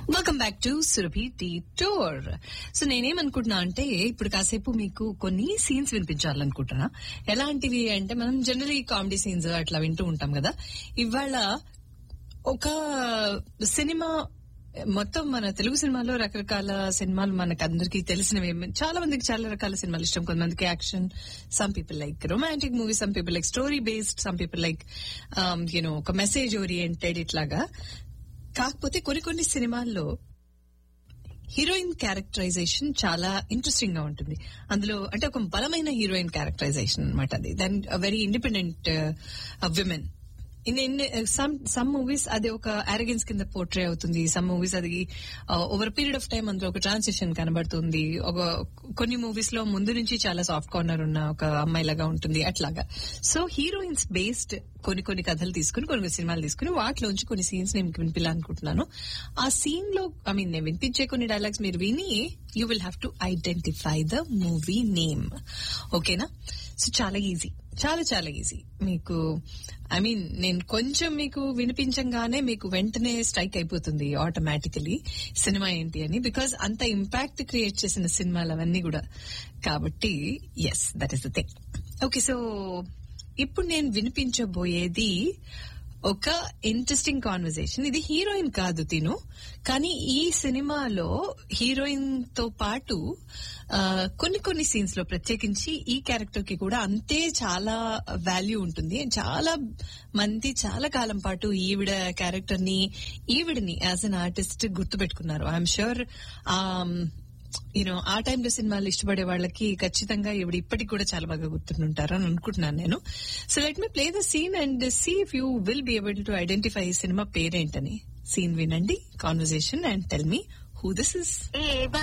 welcome back to Surabhi tea tour so నేనేమనుకుంటున్నా అంటే ఇప్పుడు కాసేపు మీకు కొన్ని సీన్స్ వినిపించాలనుకుంటున్నా ఎలాంటివి అంటే మనం జనరలీ కామెడీ సీన్స్ అట్లా వింటూ ఉంటాం కదా ఇవాళ ఒక సినిమా మొత్తం మన తెలుగు సినిమాలో రకరకాల సినిమాలు మనకు అందరికీ తెలిసినవి చాలా మందికి చాలా రకాల సినిమాలు ఇష్టం కొంతమందికి action some people like romantic movie some people like story based some people like you know ఒక మెసేజ్ ఓరియంటెడ్ ఇట్లాగా కాకపోతే కొన్ని కొన్ని సినిమాల్లో హీరోయిన్ క్యారెక్టరైజేషన్ చాలా ఇంట్రెస్టింగ్ గా ఉంటుంది అందులో అంటే ఒక బలమైన హీరోయిన్ క్యారెక్టరైజేషన్ అనమాట అది then very independent women in in some some movies అది ఒక అరగెన్స్ కింద పోర్ట్రే అవుతుంది సమ్ మూవీస్ అది ఓవర్ పీరియడ్ ఆఫ్ టైం అందులో ఒక ట్రాన్సిషన్ కనబడుతుంది ఒక కొన్ని మూవీస్ లో ముందు నుంచి చాలా సాఫ్ట్ కార్నర్ ఉన్న ఒక అమ్మాయి లాగా ఉంటుంది అట్లాగా సో హీరోయిన్స్ బేస్డ్ కొన్ని కొన్ని కథలు తీసుకుని కొన్ని కొన్ని సినిమాలు తీసుకుని వాటిలోంచి కొన్ని సీన్స్ నేను మీకు వినిపించాలనుకుంటున్నాను ఆ సీన్ లో ఐ మీన్ నేను వినిపించే కొన్ని డైలాగ్స్ మీరు విని you will have to identify the movie name ఓకేనా సో చాలా ఈజీ చాలా చాలా ఈజీ మీకు ఐ మీన్ నేను కొంచెం మీకు వినిపించంగానే మీకు వెంటనే స్ట్రైక్ అయిపోతుంది ఆటోమేటికలీ సినిమా ఏంటి అని బికాస్ అంత ఇంపాక్ట్ క్రియేట్ చేసిన సినిమాలు అవన్నీ కూడా కాబట్టి yes that is the thing okay so ఇప్పుడు నేను వినిపించబోయేది ఒక ఇంట్రెస్టింగ్ కాన్వర్జేషన్ ఇది హీరోయిన్ కాదు తిను కానీ ఈ సినిమాలో హీరోయిన్ తో పాటు కొన్ని కొన్ని సీన్స్ లో ప్రత్యేకించి ఈ క్యారెక్టర్ కి కూడా అంతే చాలా వాల్యూ ఉంటుంది చాలా మంది చాలా కాలం పాటు ఈవిడ క్యారెక్టర్ ని ఈవిడని యాజ్ అన్ ఆర్టిస్ట్ గుర్తుపెట్టుకున్నారు ఐఎమ్ షూర్ యూనో ఆ టైంలో సినిమాలు ఇష్టపడే వాళ్ళకి ఖచ్చితంగా ఇవిడ ఇప్పటికి కూడా చాలా బాగా గుర్తుంటారు అని అనుకుంటున్నాను నేను so let me play the scene and see if you will be able to identify cinema పేరేంటని సీన్ వినండి conversation and tell me who this is